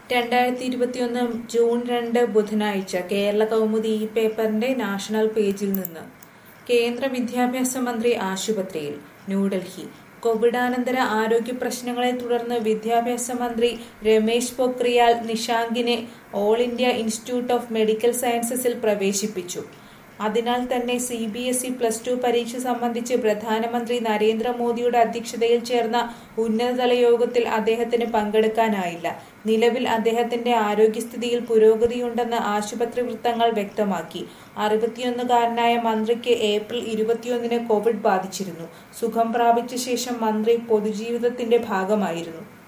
രണ്ടായിരത്തി ഇരുപത്തിയൊന്ന് ജൂൺ രണ്ട് ബുധനാഴ്ച കേരള കൗമുദി ഈ പേപ്പറിന്റെ നാഷണൽ പേജിൽ നിന്ന് കേന്ദ്ര വിദ്യാഭ്യാസ മന്ത്രി ആശുപത്രിയിൽ ന്യൂഡൽഹി കോവിഡാനന്തര ആരോഗ്യ പ്രശ്നങ്ങളെ തുടർന്ന് വിദ്യാഭ്യാസ മന്ത്രി രമേശ് പൊക്രിയാൽ നിഷാങ്കിനെ All India Institute of Medical സയൻസസിൽ പ്രവേശിപ്പിച്ചു അതിനാൽ തന്നെ C B S E plus two പരീക്ഷ സംബന്ധിച്ച് പ്രധാനമന്ത്രി നരേന്ദ്രമോദിയുടെ അധ്യക്ഷതയിൽ ചേർന്ന ഉന്നതതല യോഗത്തിൽ അദ്ദേഹത്തിന് പങ്കെടുക്കാനായില്ല നിലവിൽ അദ്ദേഹത്തിന്റെ ആരോഗ്യസ്ഥിതിയിൽ പുരോഗതിയുണ്ടെന്ന് ആശുപത്രി വൃത്തങ്ങൾ വ്യക്തമാക്കി അറുപത്തിയൊന്നുകാരനായ മന്ത്രിക്ക് ഏപ്രിൽ ഇരുപത്തിയൊന്നിന് കോവിഡ് ബാധിച്ചിരുന്നു സുഖം പ്രാപിച്ച ശേഷം മന്ത്രി പൊതുജീവിതത്തിന്റെ ഭാഗമായിരുന്നു